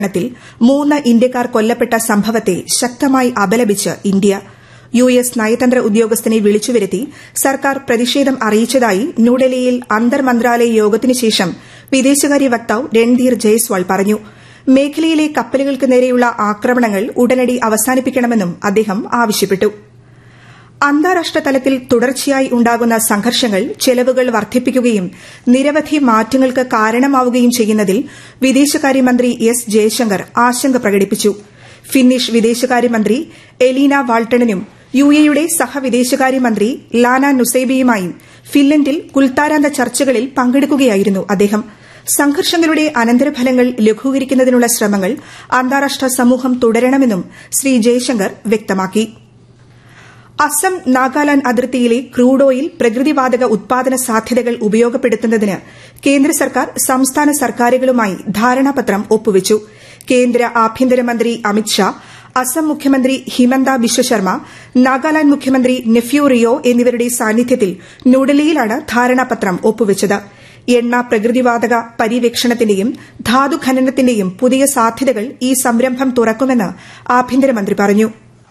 ത്തിൽ മൂന്ന് ഇന്ത്യക്കാർ കൊല്ലപ്പെട്ട സംഭവത്തെ ശക്തമായി അപലപിച്ച് ഇന്ത്യ യു എസ് നയതന്ത്ര ഉദ്യോഗസ്ഥനെ വിളിച്ചുവരുത്തി സർക്കാർ പ്രതിഷേധം അറിയിച്ചതായി ന്യൂഡൽഹിയിൽ അന്തർ മന്ത്രാലയ യോഗത്തിനു ശേഷം വിദേശകാര്യ വക്താവ് രൺധീർ ജയ്സ്വാൾ പറഞ്ഞു മേഖലയിലെ കപ്പലുകൾക്ക് നേരെയുള്ള ആക്രമണങ്ങൾ ഉടനടി അവസാനിപ്പിക്കണമെന്നും അദ്ദേഹം ആവശ്യപ്പെട്ടു അന്താരാഷ്ട്ര തലത്തിൽ തുടർച്ചയായി ഉണ്ടാകുന്ന സംഘർഷങ്ങൾ ചെലവുകൾ വർദ്ധിപ്പിക്കുകയും നിരവധി മാറ്റങ്ങൾക്ക് കാരണമാവുകയും ചെയ്യുന്നതിൽ വിദേശകാര്യമന്ത്രി എസ് ജയശങ്കർ ആശങ്ക പ്രകടിപ്പിച്ചു ഫിന്നിഷ് വിദേശകാര്യമന്ത്രി എലീന വാൾട്ടണിനും യു എയുടെ സഹവിദേശകാര്യമന്ത്രി ലാന നുസൈബിയുമായും ഫിൻലൻഡിൽ കുൽത്താരാന്ത ചർച്ചകളിൽ പങ്കെടുക്കുകയായിരുന്നു അദ്ദേഹം സംഘർഷങ്ങളുടെ അനന്തരഫലങ്ങൾ ലഘൂകരിക്കുന്നതിനുള്ള ശ്രമങ്ങൾ അന്താരാഷ്ട്ര സമൂഹം തുടരണമെന്നും ശ്രീ ജയശങ്കർ വ്യക്തമാക്കി അസം നാഗാലാന്റ് അതിർത്തിയിലെ ക്രൂഡ് ഓയിൽ പ്രകൃതിവാതക ഉത്പാദന സാധ്യതകൾ ഉപയോഗപ്പെടുത്തുന്നതിന് കേന്ദ്ര സർക്കാർ സംസ്ഥാന സർക്കാരുകളുമായി ധാരണാപത്രം ഒപ്പുവച്ചു കേന്ദ്ര ആഭ്യന്തരമന്ത്രി അമിത്ഷാ അസം മുഖ്യമന്ത്രി ഹിമന്ത ബിശ്വ ശർമ്മ നാഗാലാന്റ് മുഖ്യമന്ത്രി നെഫ്യൂ റിയോ എന്നിവരുടെ സാന്നിധ്യത്തിൽ ന്യൂഡൽഹിയിലാണ് ധാരണാപത്രം ഒപ്പുവച്ചത് എണ്ണ പ്രകൃതിവാതക പര്യവേക്ഷണത്തിന്റെയും ധാതു ഖനനത്തിന്റെയും പുതിയ സാധ്യതകൾ ഈ സംരംഭം തുറക്കുമെന്ന് ആഭ്യന്തരമന്ത്രി പറഞ്ഞു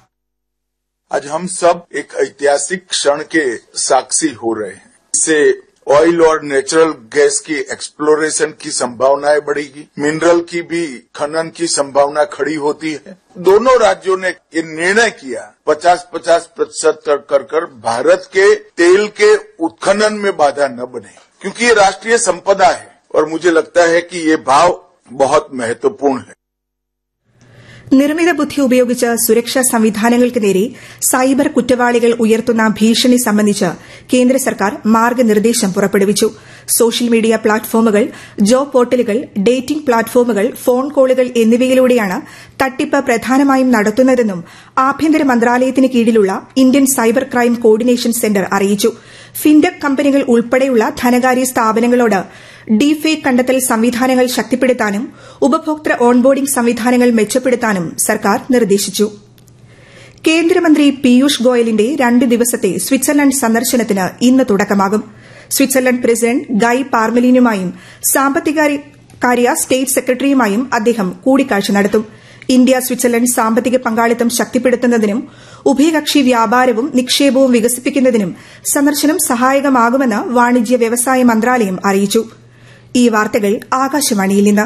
आज हम सब एक ऐतिहासिक क्षण के साक्षी हो रहे हैं इससे ऑयल और नेचुरल गैस की एक्सप्लोरेशन की संभावनाएं बढ़ेगी मिनरल की भी खनन की संभावना खड़ी होती है दोनों राज्यों ने ये निर्णय किया 50-50 प्रतिशत कर कर कर भारत के तेल के उत्खनन में बाधा न बने क्योंकि ये राष्ट्रीय संपदा है और मुझे लगता है कि ये भाव बहुत महत्वपूर्ण है നിർമ്മിത ബുദ്ധി ഉപയോഗിച്ച് സുരക്ഷാ സംവിധാനങ്ങൾക്ക് നേരെ സൈബർ കുറ്റവാളികൾ ഉയർത്തുന്ന ഭീഷണി സംബന്ധിച്ച് കേന്ദ്ര സർക്കാർ മാർഗനിർദ്ദേശം പുറപ്പെടുവിച്ചു സോഷ്യൽ മീഡിയ പ്ലാറ്റ്ഫോമുകൾ ജോബ് പോർട്ടലുകൾ ഡേറ്റിംഗ് പ്ലാറ്റ്ഫോമുകൾ ഫോൺ കോളുകൾ എന്നിവയിലൂടെയാണ് തട്ടിപ്പ് പ്രധാനമായും നടത്തുന്നതെന്നും ആഭ്യന്തര മന്ത്രാലയത്തിന് കീഴിലുള്ള Indian cyber crime coordination centre അറിയിച്ചു ഫിൻടെക് കമ്പനികൾ ഉൾപ്പെടെയുള്ള ധനകാര്യ സ്ഥാപനങ്ങളോട് ഡീഫേക്ക് കണ്ടെത്തൽ സംവിധാനങ്ങൾ ശക്തിപ്പെടുത്താനും ഉപഭോക്തൃ ഓൺബോർഡിംഗ് സംവിധാനങ്ങൾ മെച്ചപ്പെടുത്താനും സർക്കാർ നിർദ്ദേശിച്ചു കേന്ദ്രമന്ത്രി പീയൂഷ് ഗോയലിന്റെ രണ്ട് ദിവസത്തെ സ്വിറ്റ്സർലൻഡ് സന്ദർശനത്തിന് ഇന്ന് തുടക്കമാകും സ്വിറ്റ്സർലൻഡ് പ്രസിഡന്റ് ഗൈ പാർമലിനുമായും സാമ്പത്തികകാര്യ സ്റ്റേറ്റ് സെക്രട്ടറിയുമായും അദ്ദേഹം കൂടിക്കാഴ്ച നടത്തും ഇന്ത്യ സ്വിറ്റ്സർലൻഡ് സാമ്പത്തിക പങ്കാളിത്തം ശക്തിപ്പെടുത്തുന്നതിനും ഉഭയകക്ഷി വ്യാപാരവും നിക്ഷേപവും വികസിപ്പിക്കുന്നതിനും സന്ദർശനം സഹായകമാകുമെന്ന് വാണിജ്യ വ്യവസായ മന്ത്രാലയം അറിയിച്ചു ഈ വാർത്തകൾ ആകാശവാണിയിൽ നിന്ന്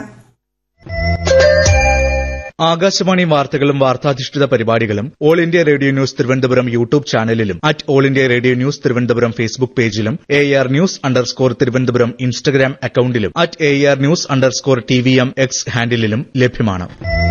ആകാശവാണി വാർത്തകളും വാർത്താധിഷ്ഠിത പരിപാടികളും all India radio news Thiruvananthapuram YouTube ചാനലിലും at all India radio news Thiruvananthapuram Facebook പേജിലും A R news underscore Thiruvananthapuram Instagram അക്കൌണ്ടിലും at A R news underscore T V M X ഹാൻഡിലും ലഭ്യമാണ്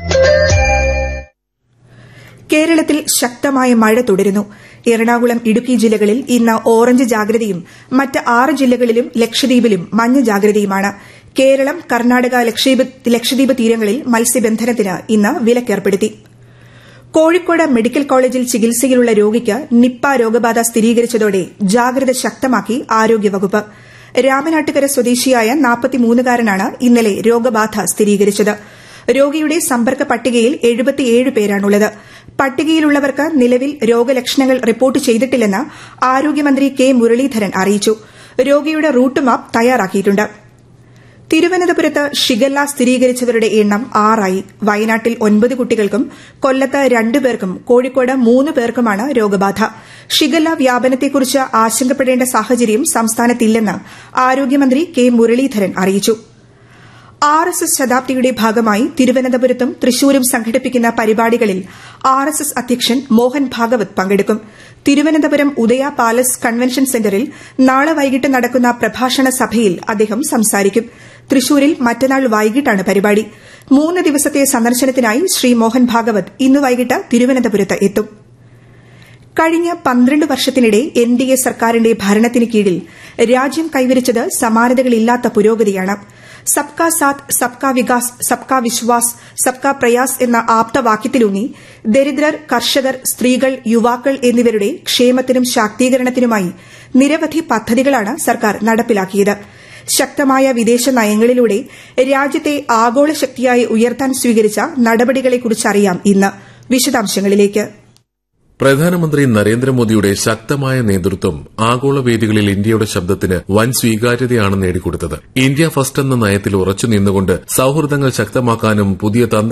കേരളത്തിൽ ശക്തമായ മഴ തുടരുന്നു എറണാകുളം ഇടുക്കി ജില്ലകളിൽ ഇന്ന് ഓറഞ്ച് ജാഗ്രതയും മറ്റ് ആറ് ജില്ലകളിലും ലക്ഷദ്വീപിലും മഞ്ഞ ജാഗ്രതയുമാണ് കേരളം കർണാടക ലക്ഷദ്വീപ് തീരങ്ങളിൽ മത്സ്യബന്ധനത്തിന് ഇന്ന് വിലക്കേർപ്പെടുത്തി കോഴിക്കോട് മെഡിക്കൽ കോളേജിൽ ചികിത്സയിലുള്ള രോഗിക്ക് നിപ്പ രോഗബാധ സ്ഥിരീകരിച്ചതോടെ ജാഗ്രത ശക്തമാക്കി ആരോഗ്യവകുപ്പ് രാമനാട്ടുകര സ്വദേശിയായ നാൽപ്പത്തിമൂന്നുകാരനാണ് ഇന്നലെ രോഗബാധ സ്ഥിരീകരിച്ചത് രോഗിയുടെ സമ്പർക്ക പട്ടികയിൽ എഴുപത്തിയേഴ് പേരാണുള്ളത് പട്ടികയിലുള്ളവർക്ക് നിലവിൽ രോഗലക്ഷണങ്ങൾ റിപ്പോർട്ട് ചെയ്തിട്ടില്ലെന്ന് ആരോഗ്യമന്ത്രി കെ മുരളീധരൻ അറിയിച്ചു രോഗിയുടെ റൂട്ട് മാപ്പ് തയ്യാറാക്കിയിട്ടുണ്ട് തിരുവനന്തപുരത്ത് ഷിഗല്ല സ്ഥിരീകരിച്ചവരുടെ എണ്ണം ആറായി വയനാട്ടിൽ ഒൻപത് കുട്ടികൾക്കും കൊല്ലത്ത് രണ്ടുപേർക്കും കോഴിക്കോട് മൂന്ന് പേർക്കുമാണ് രോഗബാധ ഷിഗല്ല വ്യാപനത്തെക്കുറിച്ച് ആശങ്കപ്പെടേണ്ട സാഹചര്യം സംസ്ഥാനത്തില്ലെന്ന് ആരോഗ്യമന്ത്രി കെ മുരളീധരൻ അറിയിച്ചു ആർ എസ് എസ് ശതാബ്ദിയുടെ ഭാഗമായി തിരുവനന്തപുരത്തും തൃശൂരും സംഘടിപ്പിക്കുന്ന പരിപാടികളിൽ ആർ എസ് എസ് അധ്യക്ഷൻ മോഹൻ ഭാഗവത് പങ്കെടുക്കും തിരുവനന്തപുരം ഉദയ പാലസ് കൺവെൻഷൻ സെന്ററിൽ നാളെ വൈകിട്ട് നടക്കുന്ന പ്രഭാഷണ സഭയിൽ അദ്ദേഹം സംസാരിക്കും തൃശൂരിൽ മറ്റന്നാൾ വൈകിട്ടാണ് പരിപാടി മൂന്ന് ദിവസത്തെ സന്ദർശനത്തിനായി ശ്രീ മോഹൻ ഭാഗവത് ഇന്ന് വൈകിട്ട് തിരുവനന്തപുരത്ത് എത്തും കഴിഞ്ഞ പന്ത്രണ്ട് വർഷത്തിനിടെ എൻ ഡി എ സർക്കാരിന്റെ ഭരണത്തിന് കീഴിൽ രാജ്യം കൈവരിച്ചത് സമാനതകളില്ലാത്ത പുരോഗതിയാണ് സബ്കാ സാത്ത് സബ്കാ വികാസ് സബ്കാ വിശ്വാസ് സബ്കാ പ്രയാസ് എന്ന ആപ്തവാക്യത്തിലൂന്നി ദരിദ്രർ കർഷകർ സ്ത്രീകൾ യുവാക്കൾ എന്നിവരുടെ ക്ഷേമത്തിനും ശാക്തീകരണത്തിനുമായി നിരവധി പദ്ധതികളാണ് സർക്കാർ നടപ്പിലാക്കിയത് ശക്തമായ വിദേശ നയങ്ങളിലൂടെ രാജ്യത്തെ ആഗോള ശക്തിയായി ഉയർത്താൻ സ്വീകരിച്ച നടപടികളെക്കുറിച്ചറിയാം ഇന്ന് വിശദാംശങ്ങളിലേക്ക് പ്രധാനമന്ത്രി നരേന്ദ്രമോദിയുടെ ശക്തമായ നേതൃത്വം ആഗോള വേദികളിൽ ഇന്ത്യയുടെ ശബ്ദത്തിന് വൻ സ്വീകാര്യതയാണ് നേടിക്കൊടുത്തത് ഇന്ത്യ ഫസ്റ്റ് എന്ന നയത്തിൽ ഉറച്ചു നിന്നുകൊണ്ട് സൌഹൃദങ്ങൾ ശക്തമാക്കാനും പുതിയ